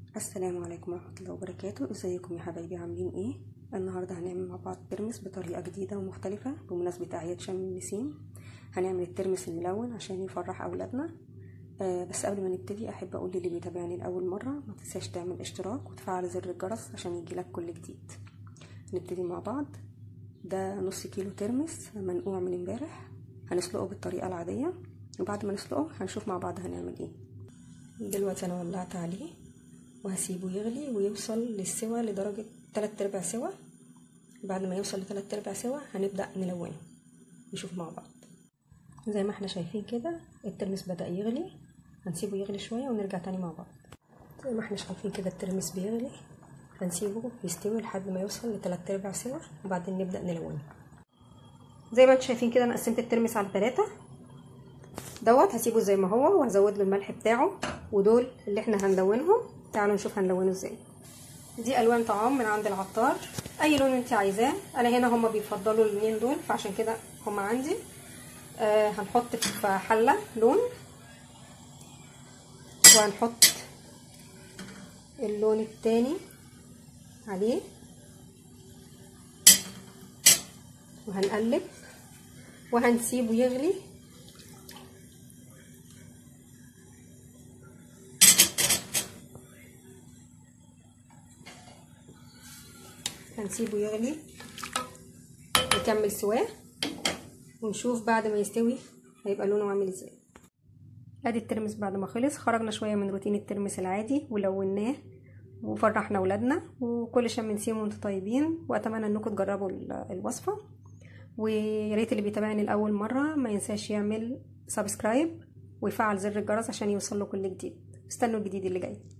السلام عليكم ورحمة الله وبركاته ازيكم يا حبايبي عاملين ايه النهاردة هنعمل مع بعض ترمس بطريقة جديدة ومختلفة بمناسبة أعياد شم النسيم هنعمل الترمس الملون عشان يفرح أولادنا آه بس قبل ما نبتدي أحب أقول للي بيتابعني لأول مرة ما تنساش تعمل اشتراك وتفعل زر الجرس عشان يجيلك كل جديد نبتدي مع بعض ده نص كيلو ترمس منقوع من امبارح هنسلقه بالطريقة العادية وبعد ما نسلقه هنشوف مع بعض هنعمل ايه دلوقتي انا ولعت عليه وهسيبه يغلي ويوصل للسوى لدرجة تلات ارباع سوا بعد ما يوصل لتلات ارباع سوا هنبدأ نلونه نشوف مع بعض زي ما احنا شايفين كده الترمس بدأ يغلي هنسيبه يغلي شوية ونرجع تاني مع بعض زي ما احنا شايفين كده الترمس بيغلي هنسيبه يستوي لحد ما يوصل لتلات ارباع سوا وبعدين نبدأ نلونه زي ما انتم شايفين كده انا قسمت الترمس على التلاتة دوت هسيبه زي ما هو وهزود له الملح بتاعه ودول اللي احنا هنلونهم تعالوا نشوف هنلونه ازاي دي الوان طعام من عند العطار اي لون انت عايزاه انا هنا هما بيفضلوا اللونين دول فعشان كده هما عندي آه هنحط في حله لون وهنحط اللون التاني عليه وهنقلب وهنسيبه يغلي هنسيبه يغلي نكمل سواه ونشوف بعد ما يستوي هيبقى لونه عامل ازاي ادي الترمس بعد ما خلص خرجنا شويه من روتين الترمس العادي ولوناه وفرحنا ولادنا وكل شم نسيم وانتم طيبين واتمنى انكم تجربوا الوصفه ويا ريت اللي بيتابعني لاول مره ما ينساش يعمل سبسكرايب ويفعل زر الجرس عشان يوصل له كل جديد استنوا الجديد اللي جاي